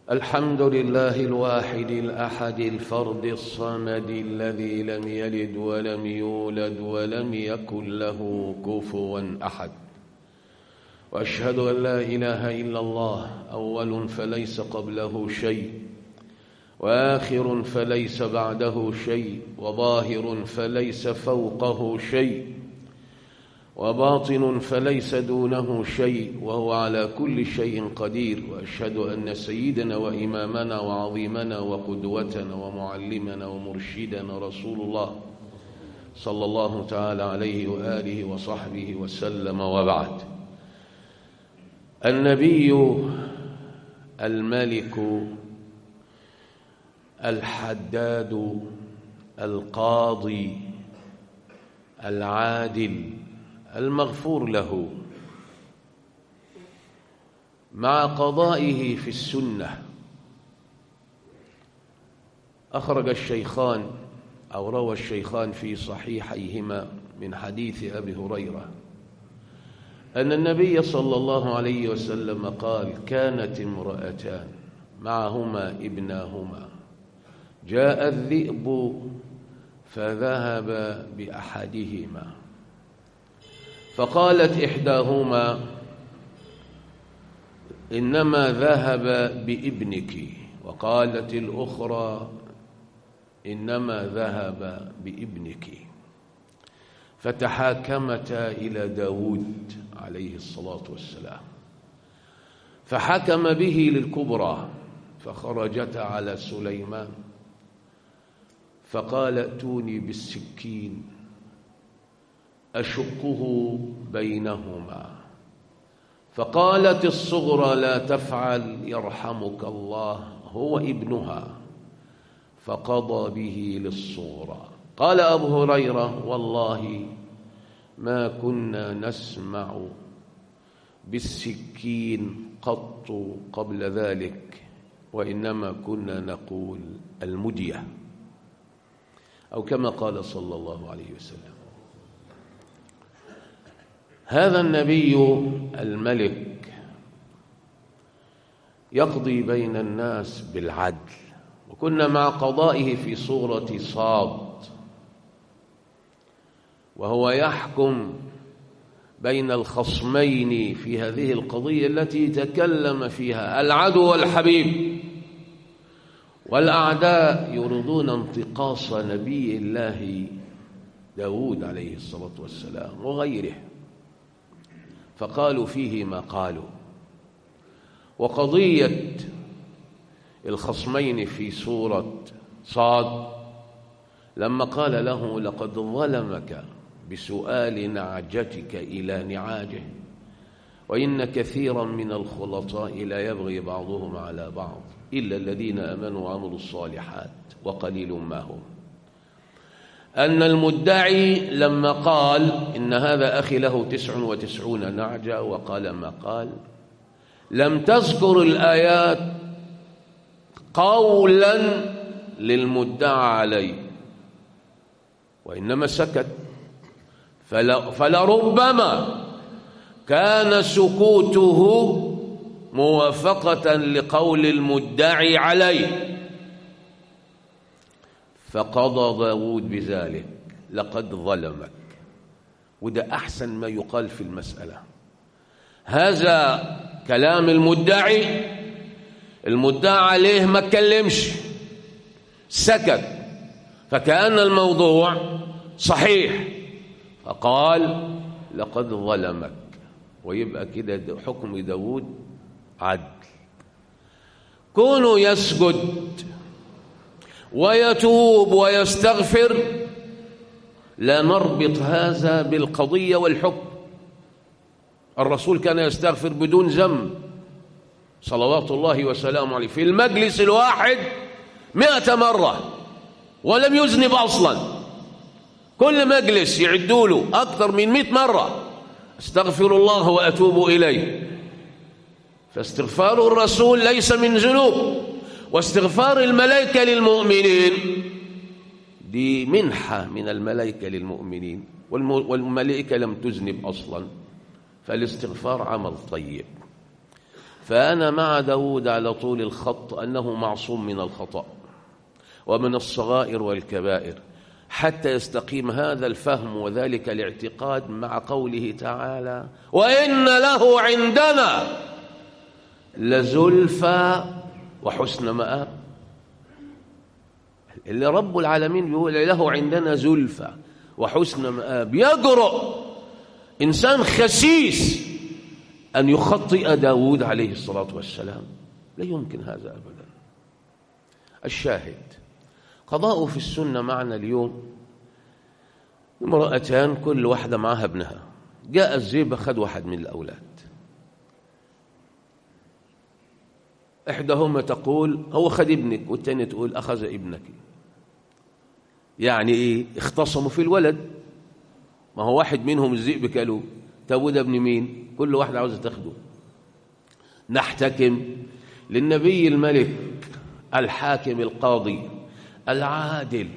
الحمد لله الواحد الأحد الفرد الصمد الذي لم يلد ولم يولد ولم يكن له كفوا أحد وأشهد أن لا إله إلا الله أول فليس قبله شيء وآخر فليس بعده شيء وظاهر فليس فوقه شيء وباطن فليس دونه شيء وهو على كل شيء قدير وأشهد أن سيدنا وإمامنا وعظيمنا وقدوتنا ومعلمنا ومرشدنا رسول الله صلى الله تعالى عليه وآله وصحبه وسلم وبعد النبي الملك الحداد القاضي العادل المغفور له مع قضائه في السنة أخرج الشيخان أو روى الشيخان في صحيحيهما من حديث أبي هريرة أن النبي صلى الله عليه وسلم قال كانت امرأتان معهما ابناهما جاء الذئب فذهب بأحدهما فقالت إحداهما إنما ذهب بابنك وقالت الأخرى إنما ذهب بابنك فتحاكمتا إلى داود عليه الصلاة والسلام فحكم به للكبرى فخرجتا على سليمان فقال ائتوني بالسكين أشقه بينهما فقالت الصغرى لا تفعل يرحمك الله هو ابنها فقضى به للصغرى قال أبو هريرة والله ما كنا نسمع بالسكين قط قبل ذلك وإنما كنا نقول المدية أو كما قال صلى الله عليه وسلم هذا النبي الملك يقضي بين الناس بالعدل وكنا مع قضائه في صورة صاد وهو يحكم بين الخصمين في هذه القضية التي تكلم فيها العدو والحبيب والأعداء يريدون انتقاص نبي الله داود عليه الصلاة والسلام وغيره فقالوا فيه ما قالوا وقضية الخصمين في سورة صاد لما قال له لقد ظلمك بسؤال نعجتك إلى نعاجه وإن كثيرا من الخلطاء لا يبغي بعضهم على بعض إلا الذين أمنوا وعملوا الصالحات وقليل ما هم أن المدعي لما قال إن هذا أخي له تسع وتسعون نعجة وقال ما قال لم تذكر الآيات قولا للمدعى عليه وإنما سكت فلربما كان سكوته موافقة لقول المدعي عليه فقضى داود بذلك لقد ظلمك وده أحسن ما يقال في المسألة هذا كلام المدعي المدعى عليه ما اتكلمش سكت فكأن الموضوع صحيح فقال لقد ظلمك ويبقى كده حكم داود عدل كونه يسجد ويتوب ويستغفر لا نربط هذا بالقضية والحكم الرسول كان يستغفر بدون ذنب صلوات الله وسلامه عليه في المجلس الواحد مئة مرة ولم يذنب أصلا كل مجلس يعدوا له أكثر من مئة مرة استغفر الله وأتوب إليه فاستغفار الرسول ليس من ذنوب واستغفار الملائكة للمؤمنين دي منحة من الملائكة للمؤمنين والملائكة لم تذنب أصلا فالاستغفار عمل طيب فأنا مع داود على طول الخط أنه معصوم من الخطأ ومن الصغائر والكبائر حتى يستقيم هذا الفهم وذلك الاعتقاد مع قوله تعالى وإن له عندنا لزلفى وحسن مآب اللي رب العالمين بيقول له عندنا زلفى وحسن مآب يجرؤ إنسان خسيس أن يخطئ داود عليه الصلاة والسلام لا يمكن هذا أبدا الشاهد قضاء في السنة معنا اليوم امرأتان كل واحدة معها ابنها جاء الزيبة خد واحد من الأولاد إحداهما تقول هو خد ابنك والتانية تقول أخذ ابنك يعني إيه اختصموا في الولد ما هو واحد منهم الذئب كلوه طب وده ابن مين كل واحد عاوز تاخده نحتكم للنبي الملك الحاكم القاضي العادل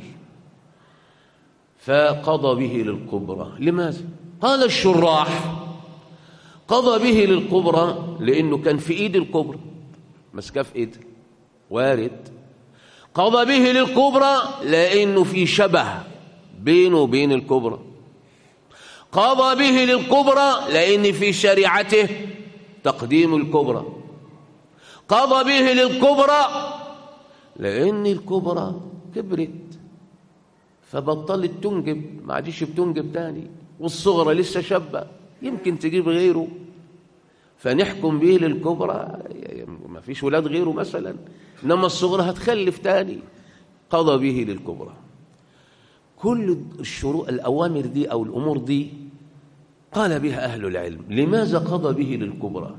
فقضى به للكبرى لماذا قال الشراح قضى به للكبرى لانه كان في ايد الكبرى مسكاه في ايد وارد قضى به للكبرى لانه في شبه بينه وبين الكبرى قضى به للكبرى لأن في شريعته تقديم الكبرى قضى به للكبرى لأن الكبرى كبرت فبطلت تنجب ما عادش بتنجب تاني والصغرى لسه شابة يمكن تجيب غيره فنحكم به للكبرى ما فيش ولاد غيره مثلا إنما الصغرى هتخلف تاني قضى به للكبرى كل الشروط الأوامر دي أو الأمور دي قال بها أهل العلم لماذا قضى به للكبرى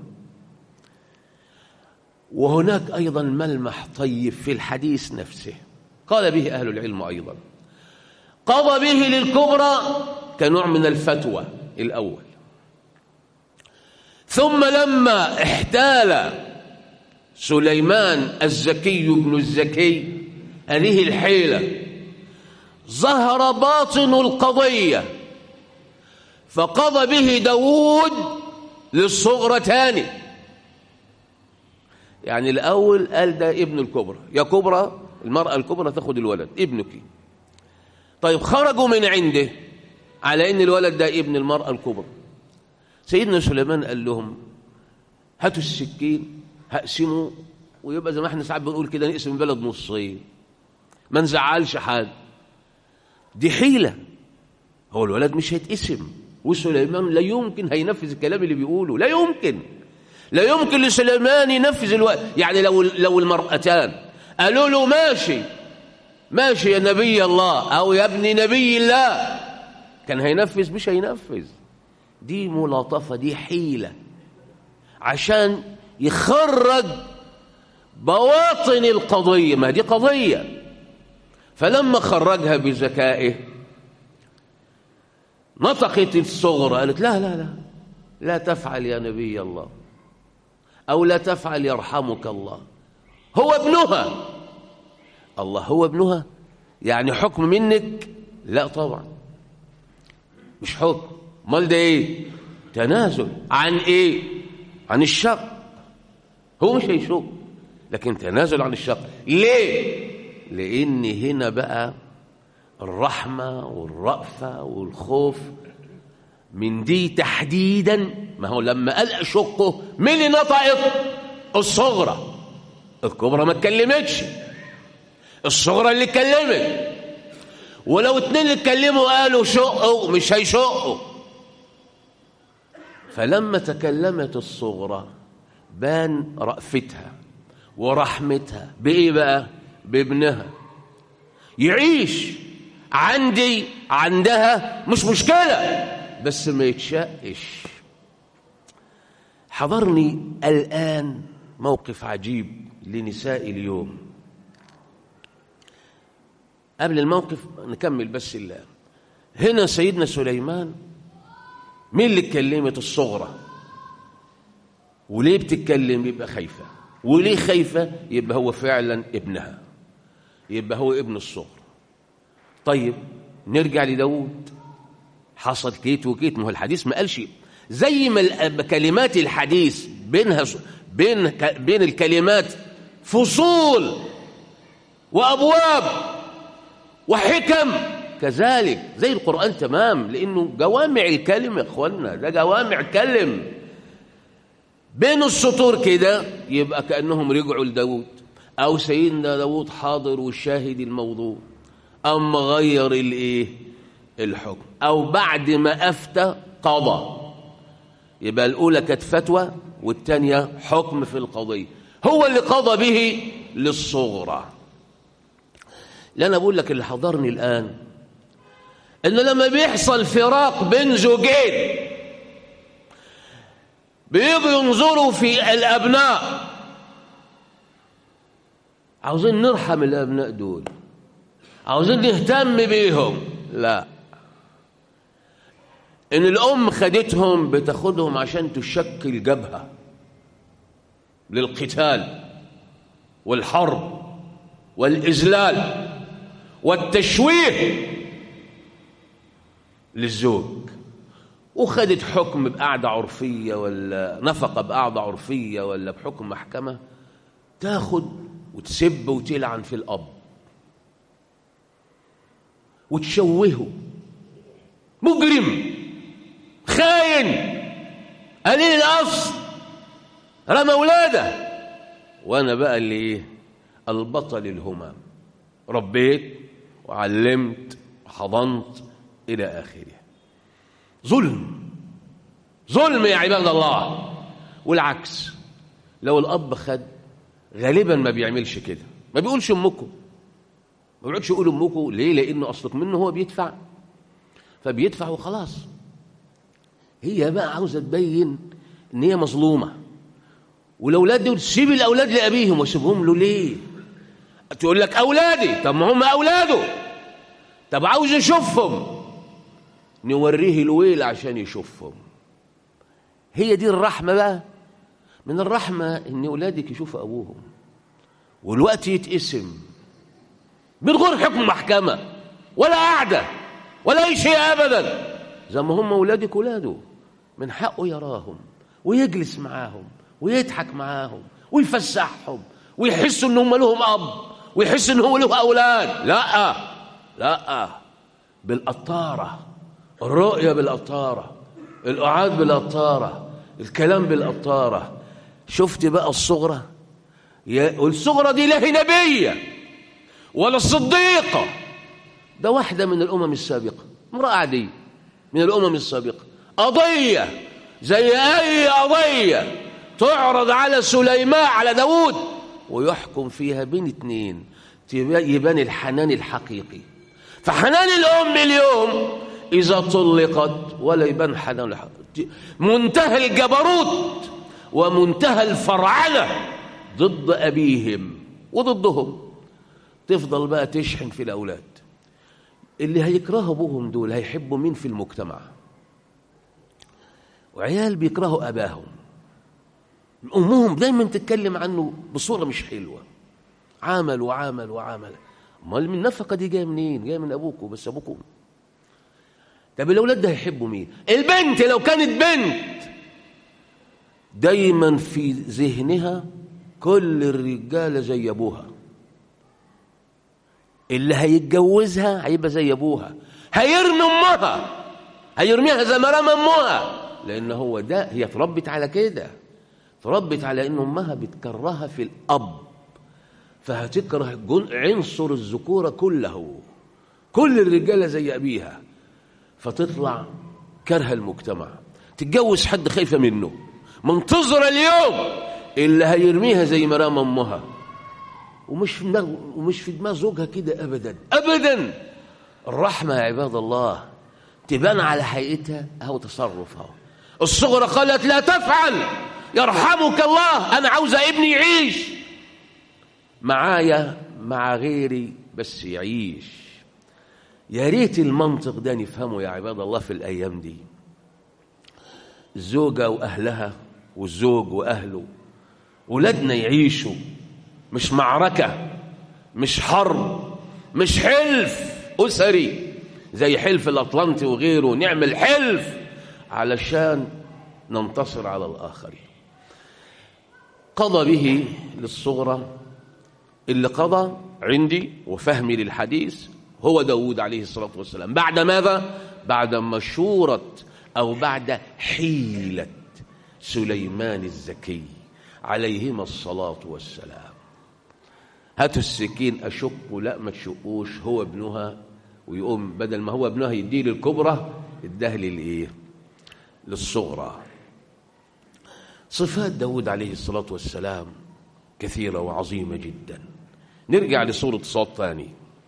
وهناك أيضا ملمح طيب في الحديث نفسه قال به أهل العلم أيضا قضى به للكبرى كنوع من الفتوى الأول ثم لما احتال سليمان الزكي بن الزكي هذه الحيله ظهر باطن القضية فقضى به داود للصغرى تاني يعني الأول قال ده ابن الكبرى يا كبرى المرأة الكبرى تاخد الولد ابنك طيب خرجوا من عنده على ان الولد ده ابن المرأة الكبرى سيدنا سليمان قال لهم هاتوا السكين هقسموا ويبقى زي ما احنا ساعات بنقول كده نقسم البلد نصين ما نزعلش حد دي حيلة هو الولد مش هيتقسم وسليمان لا يمكن هينفذ الكلام اللي بيقوله لا يمكن لا يمكن لسليمان ينفذ الولد يعني لو لو المرأتان قالوا له ماشي ماشي يا نبي الله أو يا ابن نبي الله كان هينفذ مش هينفذ دي ملاطفة دي حيلة عشان يخرج بواطن القضية ما دي قضية فلما خرجها بذكائه نطقت الصغرى قالت لا لا لا لا تفعل يا نبي الله أو لا تفعل يرحمك الله هو ابنها الله هو ابنها يعني حكم منك لا طبعا مش حكم امال ده ايه تنازل عن ايه عن الشق هو مش هيشوف لكن تنازل عن الشق ليه لان هنا بقى الرحمه والرأفه والخوف من دي تحديدا ما هو لما قال اشقه مين اللي نطقت الصغرى الكبرى ما اتكلمتش الصغرى اللي اتكلمت ولو اتنين اللي اتكلموا قالوا شقوا مش هيشقوا فلما تكلمت الصغرى بان رأفتها ورحمتها بإيه بقى بابنها يعيش عندي عندها مش مشكلة بس ما يتشقش حضرني الآن موقف عجيب لنساء اليوم قبل الموقف نكمل بس الله هنا سيدنا سليمان مين اللي اتكلمت الصغرى وليه بتتكلم يبقى خايفة وليه خايفة يبقى هو فعلا ابنها يبقى هو ابن الصغر طيب نرجع لداود حصل كيت وكيت ما هو الحديث ما قالش زي ما كلمات الحديث بينها بين بين الكلمات فصول وابواب وحكم كذلك زي القران تمام لانه جوامع الكلم يا اخوانا ده جوامع كلم بين السطور كده يبقى كانهم رجعوا لداود او سيدنا داود حاضر والشاهد الموضوع اما غير الايه الحكم او بعد ما افتى قضى يبقى الاولى كانت فتوى والثانيه حكم في القضيه هو اللي قضى به للصغرى لا انا بقول لك اللي حضرني الان ان لما بيحصل فراق بين زوجين بيجوا ينظروا في الابناء عاوزين نرحم الابناء دول عاوزين نهتم بيهم لا ان الام خدتهم بتاخدهم عشان تشكل جبهه للقتال والحرب والاذلال والتشويه للزوج وخدت حكم بقعدة عرفية ولا نفقة بقعدة عرفية ولا بحكم محكمة تاخد وتسب وتلعن في الأب وتشوهه مجرم خاين قليل الأصل رمى ولاده وأنا بقى اللي إيه البطل الهمام ربيت وعلمت وحضنت إلى آخره ظلم ظلم يا عباد الله والعكس لو الأب خد غالبا ما بيعملش كده ما بيقولش أمكم ما بيقعدش يقول أمكم ليه لأنه أصلك منه هو بيدفع فبيدفع وخلاص هي بقى عاوزة تبين إن هي مظلومة والأولاد دول تسيب الأولاد لأبيهم وسيبهم له ليه تقول لك أولادي طب ما هم أولاده طب عاوز يشوفهم نوريه الويل عشان يشوفهم هي دي الرحمة بقى من الرحمة إن أولادك يشوفوا أبوهم والوقت يتقسم من غير حكم محكمة ولا قعدة ولا أي شيء أبدا زي ما هم أولادك أولاده من حقه يراهم ويجلس معاهم ويضحك معاهم ويفسحهم ويحسوا إن هم لهم أب ويحس إن هو له أولاد لا لا بالقطارة الرؤية بالقطارة القعاد بالقطارة الكلام بالقطارة شفت بقى الصغرى والصغرى دي لا هي نبية ولا صديقة ده واحدة من الأمم السابقة امرأة عادية من الأمم السابقة قضية زي أي قضية تعرض على سليمان على داود ويحكم فيها بين اتنين يبان الحنان الحقيقي فحنان الأم اليوم إذا طلقت ولا يبان حنان منتهى الجبروت ومنتهى الفرعنة ضد أبيهم وضدهم تفضل بقى تشحن في الأولاد اللي هيكرهوا أبوهم دول هيحبوا مين في المجتمع وعيال بيكرهوا أباهم أمهم دايما تتكلم عنه بصورة مش حلوة عمل وعمل وعمل امال من النفقة دي جاية منين جاية من أبوكم بس أبوكم طب الأولاد ده هيحبوا مين البنت لو كانت بنت دايما في ذهنها كل الرجالة زي أبوها اللي هيتجوزها هيبقى زي أبوها هيرمي أمها هيرميها زي ما رمى أمها لأن هو ده هي اتربت على كده اتربت على إن أمها بتكرهها في الأب فهتكره عنصر الذكورة كله كل الرجالة زي أبيها فتطلع كره المجتمع تتجوز حد خايفة منه منتظرة اليوم اللي هيرميها زي ما رمى أمها ومش في دماغ ومش في دماغ زوجها كده أبدا أبدا الرحمة يا عباد الله تبان على حقيقتها أو تصرفها الصغرى قالت لا تفعل يرحمك الله أنا عاوزة ابني يعيش معايا مع غيري بس يعيش يا ريت المنطق ده نفهمه يا عباد الله في الأيام دي الزوجة وأهلها والزوج وأهله ولادنا يعيشوا مش معركة مش حرب مش حلف أسري زي حلف الأطلنطي وغيره نعمل حلف علشان ننتصر على الآخرين قضى به للصغرى اللي قضى عندي وفهمي للحديث هو داود عليه الصلاة والسلام بعد ماذا؟ بعد مشورة أو بعد حيلة سليمان الزكي عليهما الصلاة والسلام هاتوا السكين أشقه لا ما تشقوش هو ابنها ويقوم بدل ما هو ابنها يديه للكبرى اداه للايه للصغرى صفات داود عليه الصلاة والسلام كثيرة وعظيمة جدا نرجع لسورة صاد ثاني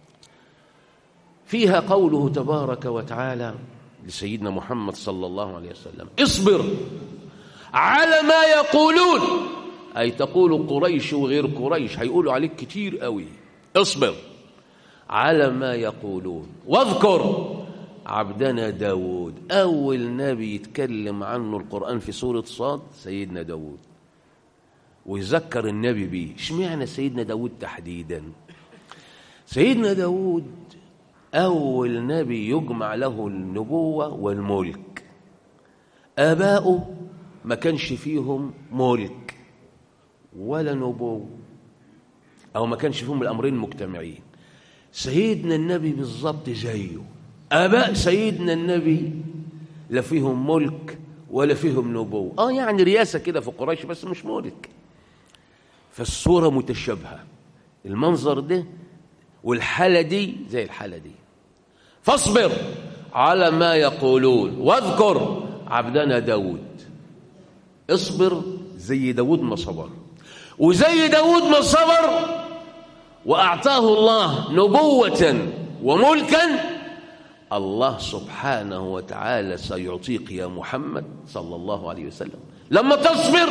فيها قوله تبارك وتعالى لسيدنا محمد صلى الله عليه وسلم اصبر على ما يقولون أي تقول قريش وغير قريش هيقولوا عليك كتير قوي اصبر على ما يقولون واذكر عبدنا داود أول نبي يتكلم عنه القرآن في سورة صاد سيدنا داود ويذكر النبي بيه اشمعنى سيدنا داود تحديدا سيدنا داود أول نبي يجمع له النبوة والملك آباؤه ما كانش فيهم ملك ولا نبوة أو ما كانش فيهم الأمرين مجتمعين سيدنا النبي بالظبط زيه آباء سيدنا النبي لا فيهم ملك ولا فيهم نبوة آه يعني رياسة كده في قريش بس مش ملك فالصورة متشابهة المنظر ده والحالة دي زي الحالة دي فاصبر على ما يقولون واذكر عبدنا داود اصبر زي داود ما صبر وزي داود ما صبر وأعطاه الله نبوة وملكا الله سبحانه وتعالى سيعطيك يا محمد صلى الله عليه وسلم لما تصبر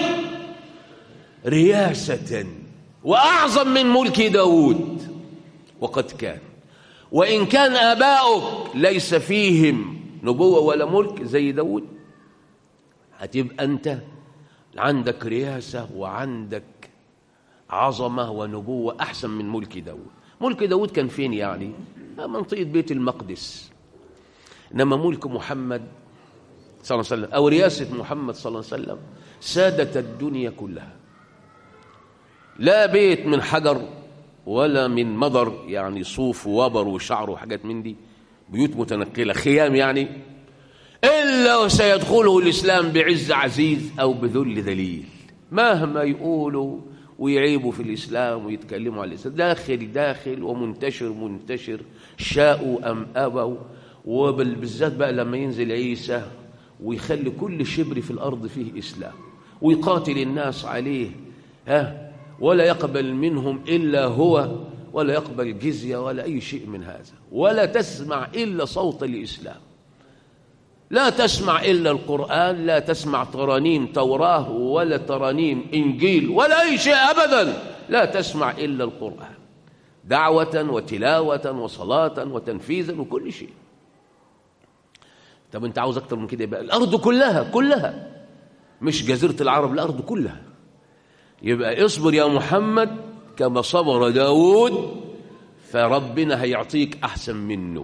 رياسة وأعظم من ملك داود وقد كان وإن كان آباؤك ليس فيهم نبوة ولا ملك زي داود هتبقى أنت عندك رياسة وعندك عظمة ونبوة أحسن من ملك داود ملك داود كان فين يعني منطقة بيت المقدس إنما ملك محمد صلى الله عليه وسلم أو رياسة محمد صلى الله عليه وسلم سادت الدنيا كلها لا بيت من حجر ولا من مضر يعني صوف ووبر وشعر وحاجات من دي بيوت متنقلة خيام يعني إلا وسيدخله الإسلام بعز عزيز أو بذل ذليل مهما يقولوا ويعيبوا في الإسلام ويتكلموا على الإسلام داخل داخل ومنتشر منتشر شاءوا أم أبوا وبالذات بقى لما ينزل عيسى ويخلي كل شبر في الأرض فيه إسلام ويقاتل الناس عليه ها ولا يقبل منهم إلا هو ولا يقبل جزية ولا أي شيء من هذا ولا تسمع إلا صوت الإسلام لا تسمع إلا القرآن لا تسمع ترانيم توراة ولا ترانيم إنجيل ولا أي شيء أبدا لا تسمع إلا القرآن دعوة وتلاوة وصلاة وتنفيذا وكل شيء طب انت عاوز اكتر من كده يبقى الارض كلها كلها مش جزيره العرب الارض كلها يبقى اصبر يا محمد كما صبر داود فربنا هيعطيك احسن منه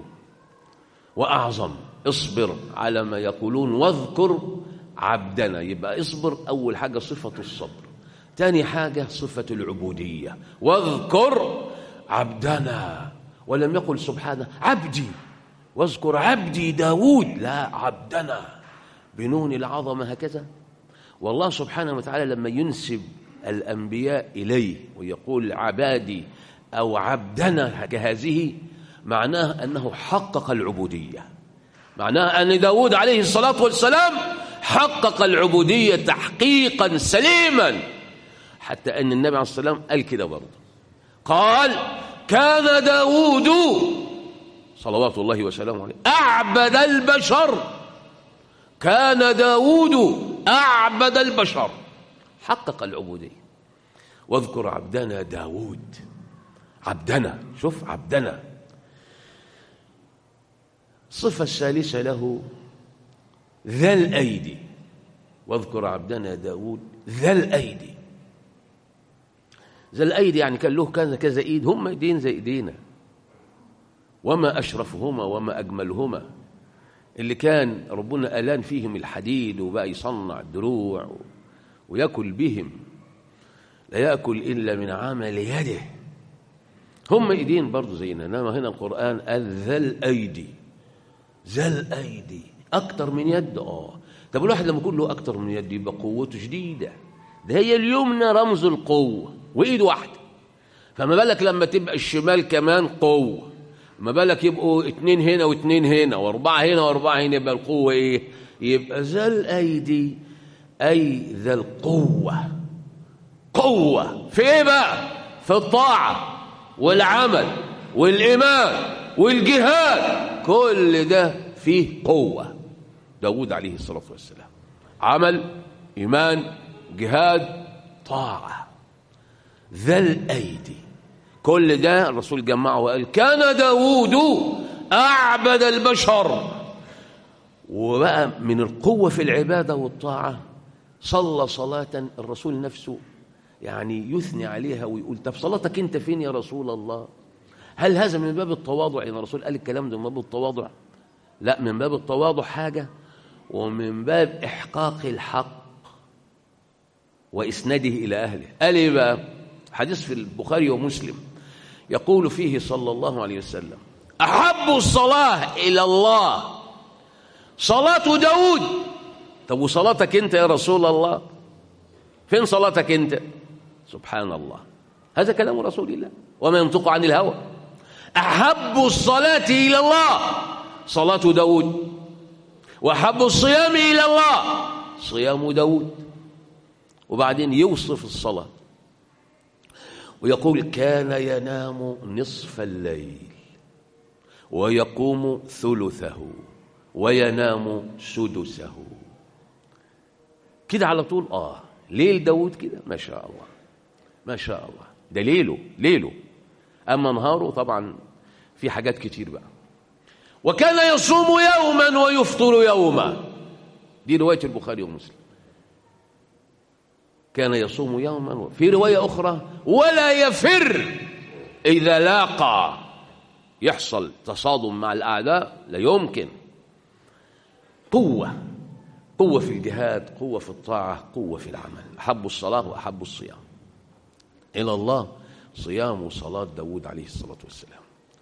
واعظم اصبر على ما يقولون واذكر عبدنا يبقى اصبر اول حاجه صفه الصبر تاني حاجه صفه العبوديه واذكر عبدنا ولم يقل سبحانه عبدي واذكر عبدي داود لا عبدنا بنون العظمة هكذا والله سبحانه وتعالى لما ينسب الأنبياء إليه ويقول عبادي أو عبدنا كهذه معناه أنه حقق العبودية معناه أن داود عليه الصلاة والسلام حقق العبودية تحقيقا سليما حتى أن النبي عليه الصلاة والسلام قال كده برضه قال كان داود صلوات الله وسلامه عليه أعبد البشر كان داود أعبد البشر حقق العبودية واذكر عبدنا داود عبدنا شوف عبدنا الصفة الثالثة له ذا الأيدي واذكر عبدنا داود ذا الأيدي ذا الأيدي يعني كان له كذا كذا إيد هم إيدين زي إيدينا وما أشرفهما وما أجملهما اللي كان ربنا ألان فيهم الحديد وبقى يصنع دروع ويأكل بهم لا يأكل إلا من عمل يده هم ايدين برضه زينا انما هنا القرآن قال ذا الأيدي ذا الأيدي أكتر من يد اه طب الواحد لما يكون له أكتر من يد يبقى قوته شديدة ده هي اليمنى رمز القوة وإيد واحدة فما بالك لما تبقى الشمال كمان قوة ما بالك يبقوا اتنين هنا واتنين هنا واربعة هنا واربعة هنا يبقى القوة ايه يبقى ذا الأيدي أي ذا القوة قوة في ايه بقى في الطاعة والعمل والإيمان والجهاد كل ده فيه قوة داود عليه الصلاة والسلام عمل إيمان جهاد طاعة ذا الأيدي كل ده الرسول جمعه وقال كان داود أعبد البشر وبقى من القوة في العبادة والطاعة صلى صلاة الرسول نفسه يعني يثني عليها ويقول طب صلاتك انت فين يا رسول الله هل هذا من باب التواضع ان الرسول قال الكلام ده من باب التواضع لا من باب التواضع حاجة ومن باب إحقاق الحق وإسناده إلى أهله قال إيه بقى حديث في البخاري ومسلم يقول فيه صلى الله عليه وسلم أحب الصلاة إلى الله صلاة داود طب وصلاتك أنت يا رسول الله فين صلاتك أنت سبحان الله هذا كلام رسول الله وما ينطق عن الهوى أحب الصلاة إلى الله صلاة داود وأحب الصيام إلى الله صيام داود وبعدين يوصف الصلاة ويقول كان ينام نصف الليل ويقوم ثلثه وينام سدسه كده على طول آه ليل داود كده ما شاء الله ما شاء الله ده ليله ليله أما نهاره طبعا في حاجات كتير بقى وكان يصوم يوما ويفطر يوما دي رواية البخاري ومسلم كان يصوم يوما في رواية أخرى ولا يفر إذا لاقى يحصل تصادم مع الأعداء لا يمكن قوة قوة في الجهاد قوة في الطاعة قوة في العمل أحب الصلاة وأحب الصيام إلى الله صيام وصلاة داود عليه الصلاة والسلام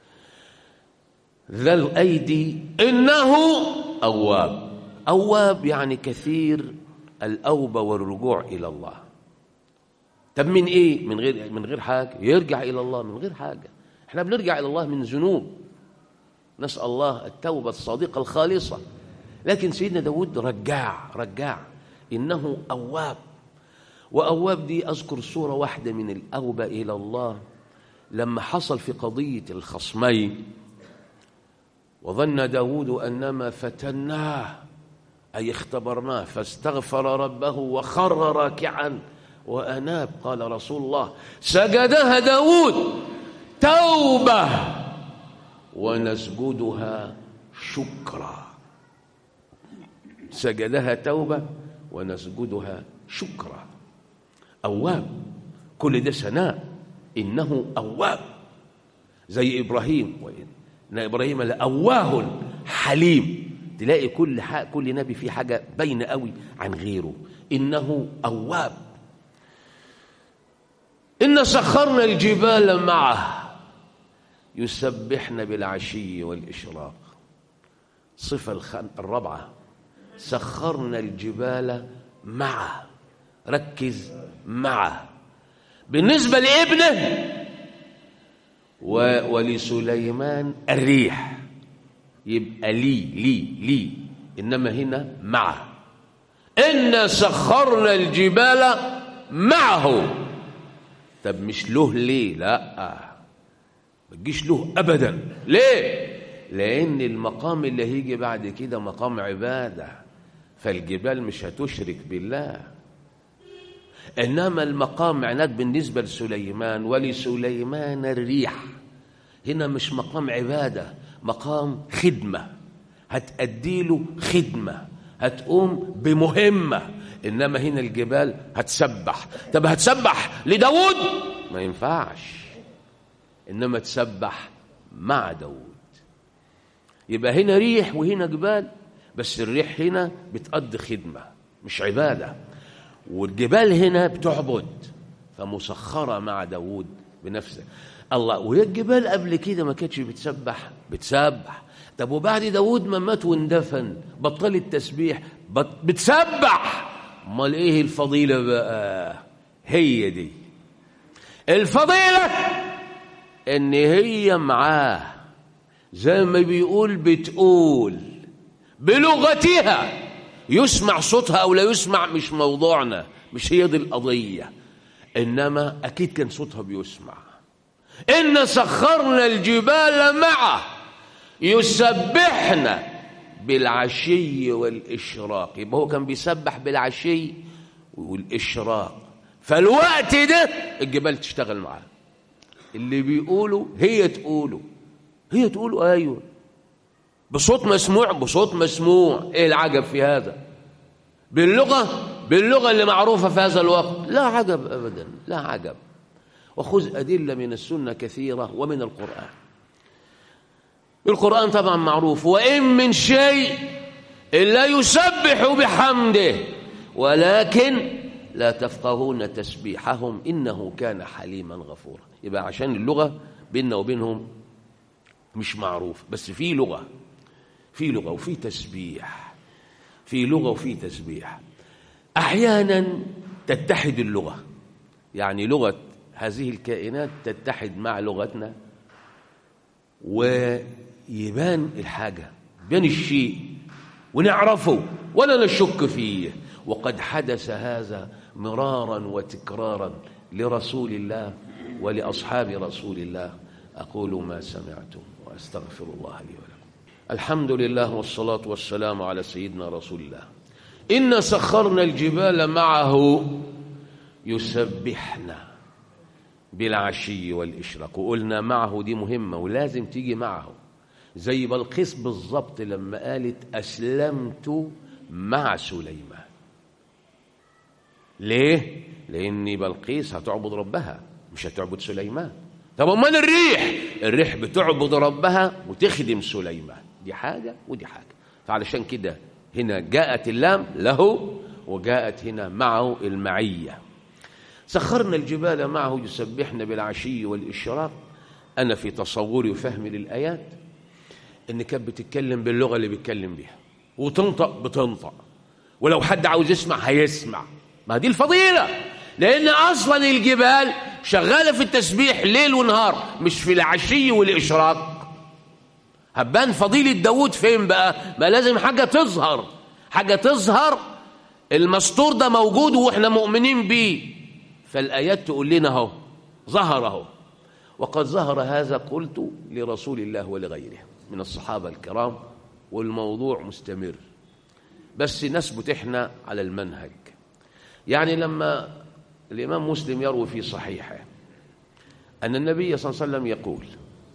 ذا الأيدي إنه أواب أواب يعني كثير الأوبة والرجوع إلى الله طب من إيه من غير من غير حاجة يرجع إلى الله من غير حاجة إحنا بنرجع إلى الله من ذنوب نسأل الله التوبة الصادقة الخالصة لكن سيدنا داود رجع رجع إنه أواب وأواب دي أذكر صورة واحدة من الأوبة إلى الله لما حصل في قضية الخصمين وظن داود أنما فتناه أي اختبرناه فاستغفر ربه وخر راكعا وأناب قال رسول الله سجدها داود توبة ونسجدها شكرا سجدها توبة ونسجدها شكرا أواب كل ده ثناء إنه أواب زي إبراهيم إن إبراهيم لأواه حليم تلاقي كل حق كل نبي فيه حاجة باينة قوي عن غيره إنه أواب إن سخرنا الجبال معه يسبحن بالعشي والإشراق صفة الخن... الرابعة سخرنا الجبال معه ركز معه بالنسبة لابنه و... ولسليمان الريح يبقى لي لي لي إنما هنا معه إن سخرنا الجبال معه طب مش له ليه لا ما تجيش له أبدا ليه لأن المقام اللي هيجي بعد كده مقام عبادة فالجبال مش هتشرك بالله إنما المقام عناد بالنسبة لسليمان ولسليمان الريح هنا مش مقام عبادة مقام خدمة هتأدي له خدمة هتقوم بمهمة إنما هنا الجبال هتسبح طب هتسبح لداود ما ينفعش إنما تسبح مع داود يبقى هنا ريح وهنا جبال بس الريح هنا بتقضي خدمة مش عبادة والجبال هنا بتعبد فمسخرة مع داود بنفسه الله وهي الجبال قبل كده ما كانتش بتسبح بتسبح طب وبعد داود ما مات واندفن بطل التسبيح بط... بتسبح امال ايه الفضيلة بقى هي دي الفضيلة ان هي معاه زي ما بيقول بتقول بلغتها يسمع صوتها او لا يسمع مش موضوعنا مش هي دي القضية انما اكيد كان صوتها بيسمع ان سخرنا الجبال معه يسبحنا بالعشي والاشراق يبقى هو كان بيسبح بالعشي والاشراق فالوقت ده الجبال تشتغل معاه اللي بيقولوا هي تقوله هي تقوله ايوه بصوت مسموع بصوت مسموع ايه العجب في هذا باللغه باللغه اللي معروفه في هذا الوقت لا عجب ابدا لا عجب وخذ ادله من السنه كثيره ومن القران القران طبعا معروف وان من شيء الا يسبح بحمده ولكن لا تفقهون تسبيحهم انه كان حليما غفورا يبقى عشان اللغه بيننا وبينهم مش معروف بس في لغه في لغه وفي تسبيح في لغه وفي تسبيح احيانا تتحد اللغه يعني لغه هذه الكائنات تتحد مع لغتنا ويبان الحاجه بين الشيء ونعرفه ولا نشك فيه وقد حدث هذا مرارا وتكرارا لرسول الله ولاصحاب رسول الله اقول ما سمعتم واستغفر الله لي ولكم الحمد لله والصلاه والسلام على سيدنا رسول الله ان سخرنا الجبال معه يسبحنا بالعشي والاشراق وقلنا معه دي مهمه ولازم تيجي معه زي بلقيس بالظبط لما قالت اسلمت مع سليمان ليه لان بلقيس هتعبد ربها مش هتعبد سليمان طب امال الريح الريح بتعبد ربها وتخدم سليمان دي حاجه ودي حاجه فعلشان كده هنا جاءت اللام له وجاءت هنا معه المعيه سخرنا الجبال معه يسبحن بالعشي والاشراق انا في تصوري وفهمي للايات ان كانت بتتكلم باللغه اللي بيتكلم بيها وتنطق بتنطق ولو حد عاوز يسمع هيسمع ما دي الفضيله لان اصلا الجبال شغاله في التسبيح ليل ونهار مش في العشي والاشراق هبان فضيله داود فين بقى ما لازم حاجه تظهر حاجه تظهر المستور ده موجود واحنا مؤمنين بيه فالايات تقول لنا اهو ظهر اهو وقد ظهر هذا قلت لرسول الله ولغيره من الصحابه الكرام والموضوع مستمر بس نثبت احنا على المنهج يعني لما الإمام مسلم يروي في صحيحه أن النبي صلى الله عليه وسلم يقول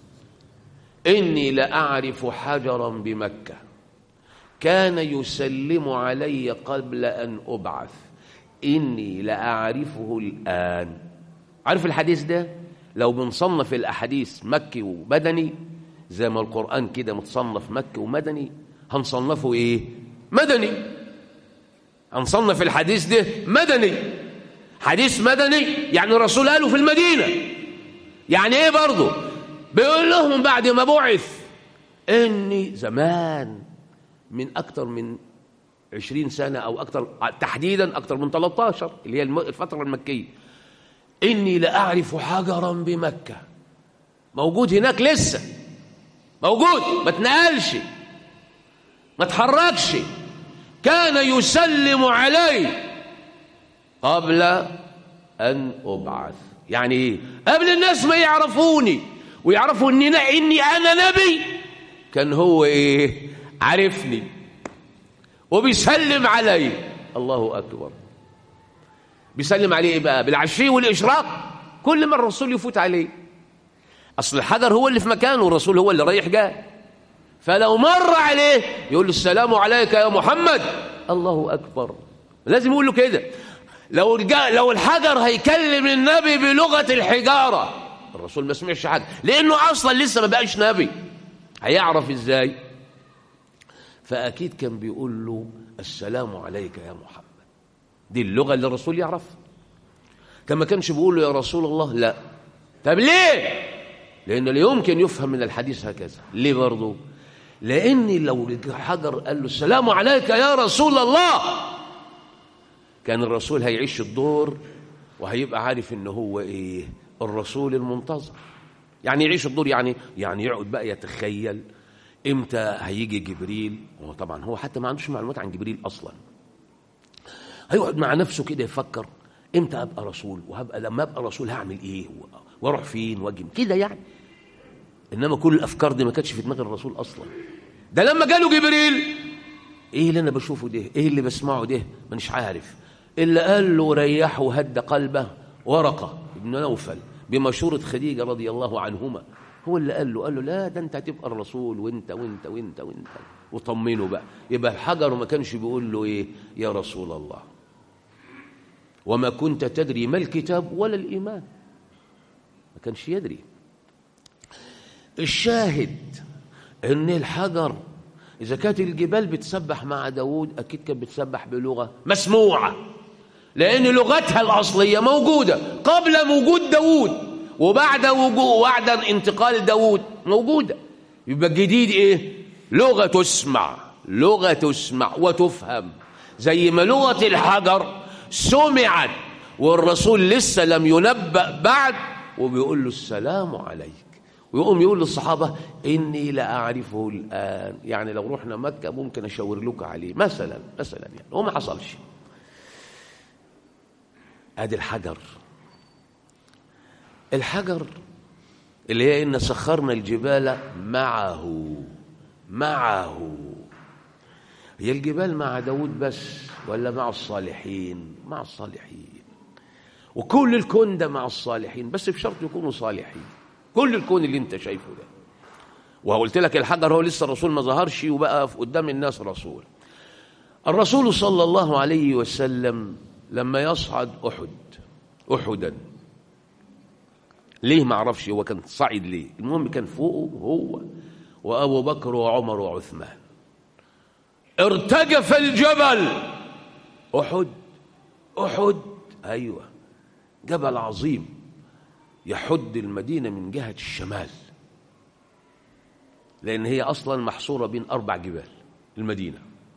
إني لأعرف حجرا بمكة كان يسلم علي قبل أن أبعث إني لأعرفه الآن عارف الحديث ده لو بنصنف الأحاديث مكي ومدني زي ما القرآن كده متصنف مكي ومدني هنصنفه إيه مدني هنصنف الحديث ده مدني حديث مدني يعني الرسول قاله في المدينة يعني ايه برضه بيقول لهم بعد ما بعث اني زمان من اكتر من عشرين سنة او اكتر تحديدا اكتر من 13 اللي هي الفترة المكية اني لاعرف حجرا بمكة موجود هناك لسه موجود ما اتنقلش ما اتحركش كان يسلم علي قبل أن أبعث يعني إيه؟ قبل الناس ما يعرفوني ويعرفوا إني, إني أنا نبي كان هو إيه عرفني وبيسلم علي الله أكبر بيسلم عليه إيه بقى بالعشي والإشراق كل ما الرسول يفوت عليه أصل الحجر هو اللي في مكانه والرسول هو اللي رايح جاي فلو مر عليه يقول له السلام عليك يا محمد الله أكبر لازم يقول له كده لو لو الحجر هيكلم النبي بلغة الحجارة الرسول ما سمعش حاجة لأنه أصلا لسه ما بقاش نبي هيعرف إزاي فأكيد كان بيقول له السلام عليك يا محمد دي اللغة اللي الرسول يعرفها كما كانش بيقول له يا رسول الله لا طب ليه لأن لا يمكن يفهم من الحديث هكذا ليه برضه لأن لو حجر قال له السلام عليك يا رسول الله كان الرسول هيعيش الدور وهيبقى عارف ان هو ايه الرسول المنتظر يعني يعيش الدور يعني يعني يقعد بقى يتخيل امتى هيجي جبريل هو طبعا هو حتى ما عندوش معلومات عن جبريل اصلا هيقعد مع نفسه كده يفكر امتى ابقى رسول وهبقى لما ابقى رسول هعمل ايه واروح فين واجي كده يعني انما كل الافكار دي ما كانتش في دماغ الرسول اصلا ده لما جاله جبريل ايه اللي انا بشوفه ده ايه اللي بسمعه ده مانيش عارف اللي قال له ريحه وهد قلبه ورقه ابن نوفل بمشورة خديجة رضي الله عنهما هو اللي قال له قال له لا ده انت هتبقى الرسول وانت وانت وانت وانت وطمنه بقى يبقى الحجر ما كانش بيقول له ايه يا رسول الله وما كنت تدري ما الكتاب ولا الإيمان ما كانش يدري الشاهد ان الحجر إذا كانت الجبال بتسبح مع داود أكيد كانت بتسبح بلغة مسموعة لأن لغتها الأصلية موجودة قبل وجود داود وبعد وجود وبعد انتقال داود موجودة يبقى الجديد إيه؟ لغة تسمع لغة تسمع وتفهم زي ما لغة الحجر سمعت والرسول لسه لم ينبأ بعد وبيقول له السلام عليك ويقوم يقول للصحابة إني لأعرفه الآن يعني لو رحنا مكة ممكن أشاور لك عليه مثلا مثلا يعني هو ما حصلش ادي الحجر الحجر اللي هي ان سخرنا الجبال معه معه هي الجبال مع داود بس ولا مع الصالحين مع الصالحين وكل الكون ده مع الصالحين بس بشرط يكونوا صالحين كل الكون اللي انت شايفه ده وقلت لك الحجر هو لسه الرسول ما ظهرش وبقى قدام الناس رسول الرسول صلى الله عليه وسلم لما يصعد أحد أحدا ليه ما اعرفش هو كان صعد ليه المهم كان فوقه هو وأبو بكر وعمر وعثمان ارتجف الجبل أحد أحد أيوة جبل عظيم يحد المدينة من جهة الشمال لأن هي أصلا محصورة بين أربع جبال المدينة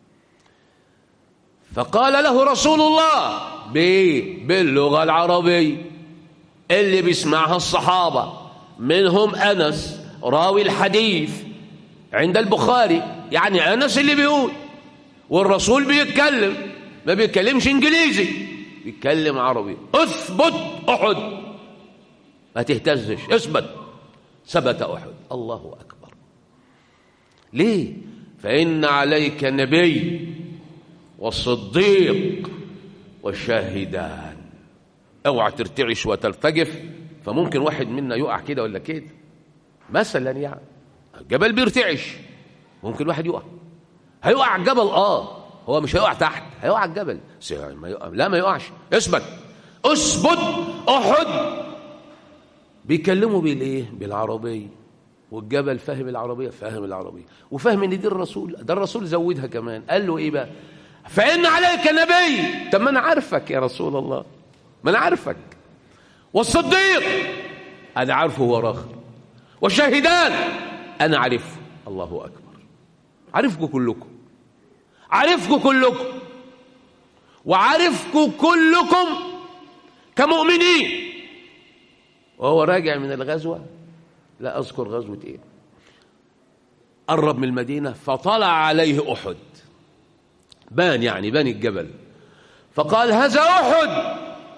فقال له رسول الله بيه باللغة العربية اللي بيسمعها الصحابة منهم أنس راوي الحديث عند البخاري يعني أنس اللي بيقول والرسول بيتكلم ما بيتكلمش إنجليزي بيتكلم عربي اثبت أحد ما تهتزش اثبت ثبت أحد الله أكبر ليه فإن عليك نبي والصديق والشاهدان اوعى ترتعش وترتجف فممكن واحد منا يقع كده ولا كده مثلا يعني الجبل بيرتعش ممكن واحد يقع هيقع على الجبل اه هو مش هيقع تحت هيقع على الجبل ما يقع. لا ما يقعش اثبت اثبت احد بيكلموا بالايه بالعربيه والجبل فاهم العربيه فاهم العربيه وفاهم ان دي الرسول ده الرسول زودها كمان قال له ايه بقى فإن عليك نبي طب ما أنا عارفك يا رسول الله ما أنا عارفك والصديق أنا عارفه هو راخر والشاهدان أنا عارفه الله أكبر عارفكم كلكم عارفكم كلكم وعارفكم كلكم كمؤمنين وهو راجع من الغزوة لا أذكر غزوة إيه قرب من المدينة فطلع عليه أحد بان يعني بان الجبل فقال هذا أحد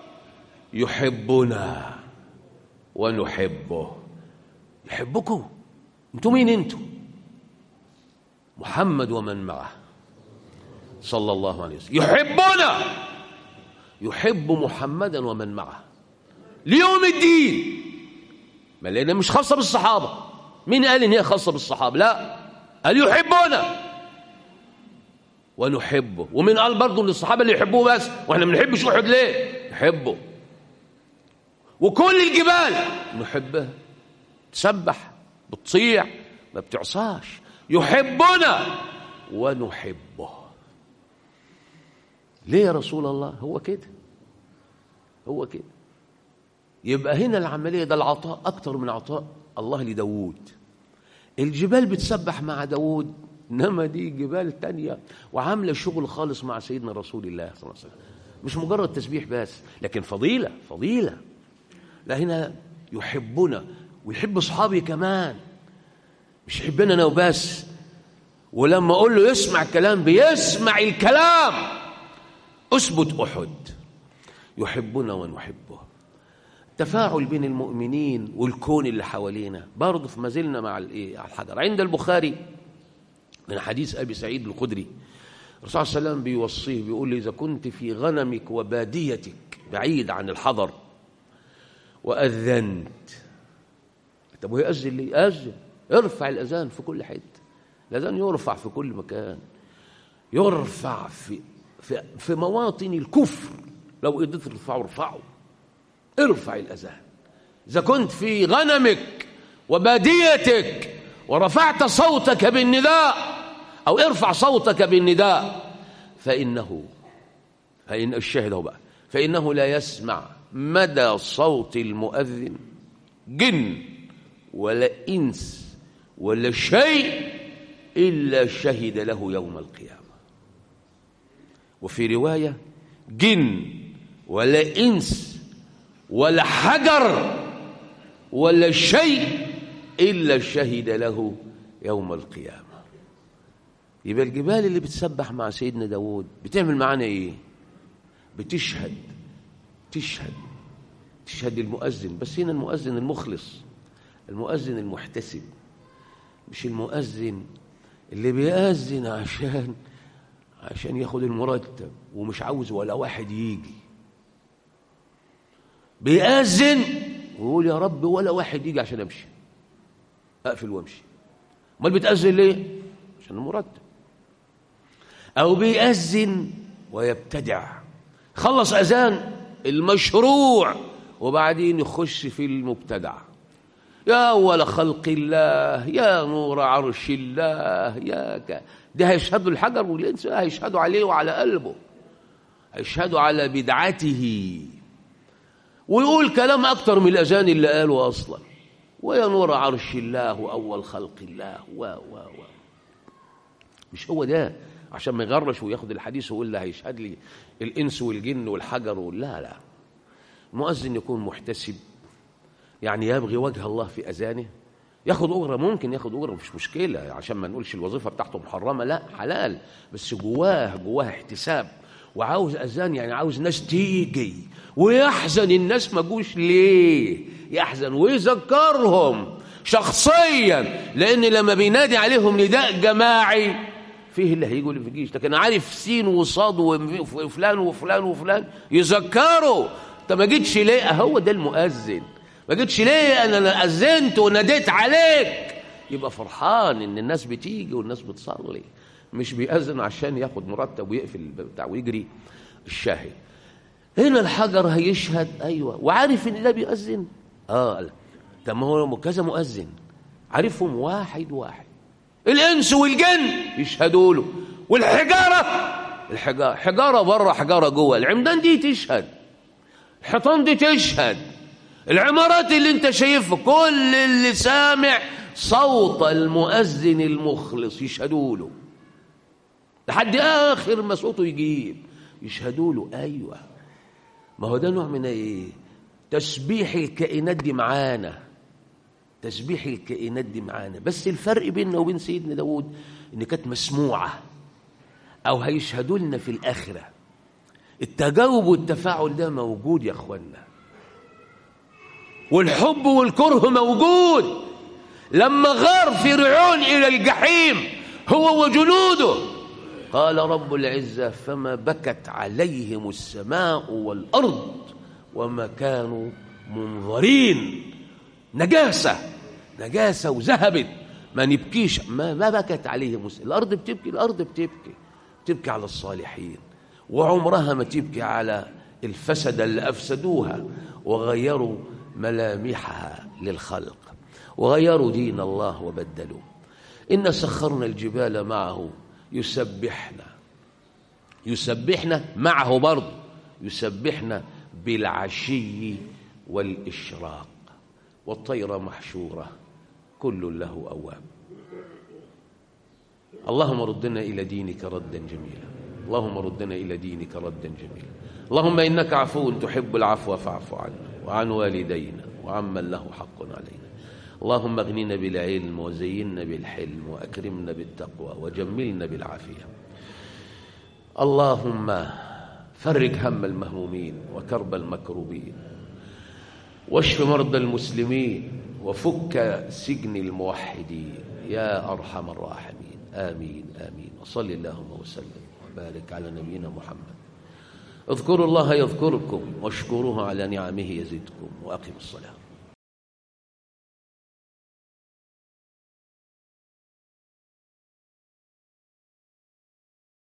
يحبنا ونحبه يحبكم انتم مين انتم محمد ومن معه صلى الله عليه وسلم يحبنا يحب محمدا ومن معه ليوم الدين ما لان مش خاصه بالصحابه مين قال ان هي خاصه بالصحابه لا قال يحبنا ونحبه ومن قال برضه ان الصحابه اللي يحبوه بس واحنا ما بنحبش احد ليه نحبه وكل الجبال نحبها تسبح بتصيع ما بتعصاش يحبنا ونحبه ليه يا رسول الله هو كده هو كده يبقى هنا العملية ده العطاء أكتر من عطاء الله لداود الجبال بتسبح مع داود إنما دي جبال تانية وعاملة شغل خالص مع سيدنا رسول الله صلى الله عليه وسلم مش مجرد تسبيح بس لكن فضيلة فضيلة لا هنا يحبنا ويحب أصحابي كمان مش يحبنا أنا وبس ولما أقول له يسمع الكلام بيسمع الكلام أثبت أحد يحبنا ونحبه تفاعل بين المؤمنين والكون اللي حوالينا برضه ما زلنا مع الايه على الحجر عند البخاري من حديث ابي سعيد الخدري الرسول صلى الله عليه وسلم بيوصيه بيقول لي اذا كنت في غنمك وباديتك بعيد عن الحضر واذنت طب ويأذن ليه؟ أذن ارفع الأذان في كل حتة الأذان يرفع في كل مكان يرفع في في, في مواطن الكفر لو قدرت ترفعه ارفعه ارفع الأذان إذا كنت في غنمك وباديتك ورفعت صوتك بالنداء أو ارفع صوتك بالنداء فإنه فإن الشاهد هو بقى فإنه لا يسمع مدى صوت المؤذن جن ولا إنس ولا شيء إلا شهد له يوم القيامة وفي رواية جن ولا إنس ولا حجر ولا شيء إلا شهد له يوم القيامة يبقى الجبال اللي بتسبح مع سيدنا داود بتعمل معانا إيه بتشهد تشهد تشهد المؤذن بس هنا المؤذن المخلص المؤذن المحتسب مش المؤذن اللي بيأذن عشان عشان ياخد المرتب ومش عاوز ولا واحد يجي بيأذن ويقول يا رب ولا واحد يجي عشان امشي اقفل وامشي امال بتأذن ليه عشان المرتب او بيأذن ويبتدع خلص اذان المشروع وبعدين يخش في المبتدع يا أول خلق الله يا نور عرش الله يا ك... ده هيشهدوا الحجر والإنس هيشهدوا عليه وعلى قلبه هيشهدوا على بدعته ويقول كلام أكتر من الأذان اللي قاله أصلا ويا نور عرش الله وأول خلق الله و و و مش هو ده عشان ما يغرش وياخد الحديث ويقول له هيشهد لي الإنس والجن والحجر لا لا المؤذن يكون محتسب يعني يبغي وجه الله في أذانه ياخد أجرة ممكن ياخد أجرة مش مشكلة عشان ما نقولش الوظيفة بتاعته محرمة لا حلال بس جواه جواه احتساب وعاوز أذان يعني عاوز ناس تيجي ويحزن الناس ما جوش ليه يحزن ويذكرهم شخصيا لأن لما بينادي عليهم نداء جماعي فيه اللي هيجوا اللي في الجيش لكن عارف سين وصاد وفلان وفلان وفلان يذكروا انت ما جيتش ليه هو ده المؤذن ما جيتش ليه انا اذنت وناديت عليك يبقى فرحان ان الناس بتيجي والناس بتصلي مش بيأذن عشان ياخد مرتب ويقفل الباب بتاعه ويجري الشاهد هنا الحجر هيشهد ايوه وعارف ان ده بيأذن اه طب ما هو كذا مؤذن عارفهم واحد واحد الانس والجن يشهدوا له والحجاره الحجاره حجاره بره حجاره جوه العمدان دي تشهد الحيطان دي تشهد العمارات اللي انت شايفها كل اللي سامع صوت المؤذن المخلص يشهدوا له لحد اخر ما صوته يجيب يشهدوا له ايوه ما هو ده نوع من ايه تسبيح الكائنات دي معانا تسبيح الكائنات دي معانا بس الفرق بيننا وبين سيدنا داود ان كانت مسموعه او هيشهدوا لنا في الاخره التجاوب والتفاعل ده موجود يا اخوانا والحب والكره موجود لما غار فرعون الى الجحيم هو وجنوده قال رب العزه فما بكت عليهم السماء والارض وما كانوا منظرين نجاسه نجاسه وذهبت ما نبكيش ما, ما بكت عليهم الارض بتبكي الارض بتبكي بتبكي على الصالحين وعمرها ما تبكي على الفسد اللي افسدوها وغيروا ملامحها للخلق وغيروا دين الله وبدلوا إن سخرنا الجبال معه يسبحنا يسبحنا معه برضه يسبحنا بالعشي والإشراق والطير محشورة كل له أواب اللهم ردنا إلى دينك ردا جميلا اللهم ردنا إلى دينك ردا جميلا اللهم إنك عفو تحب العفو فاعف عنا وعن والدينا وعمن له حق علينا اللهم اغننا بالعلم وزينا بالحلم وأكرمنا بالتقوى وجملنا بالعافية اللهم فرج هم المهمومين وكرب المكروبين واشف مرضى المسلمين وفك سجن الموحدين يا أرحم الراحمين آمين آمين وصل اللهم وسلم وبارك على نبينا محمد اذكروا الله يذكركم واشكروه على نعمه يزدكم وأقم الصلاة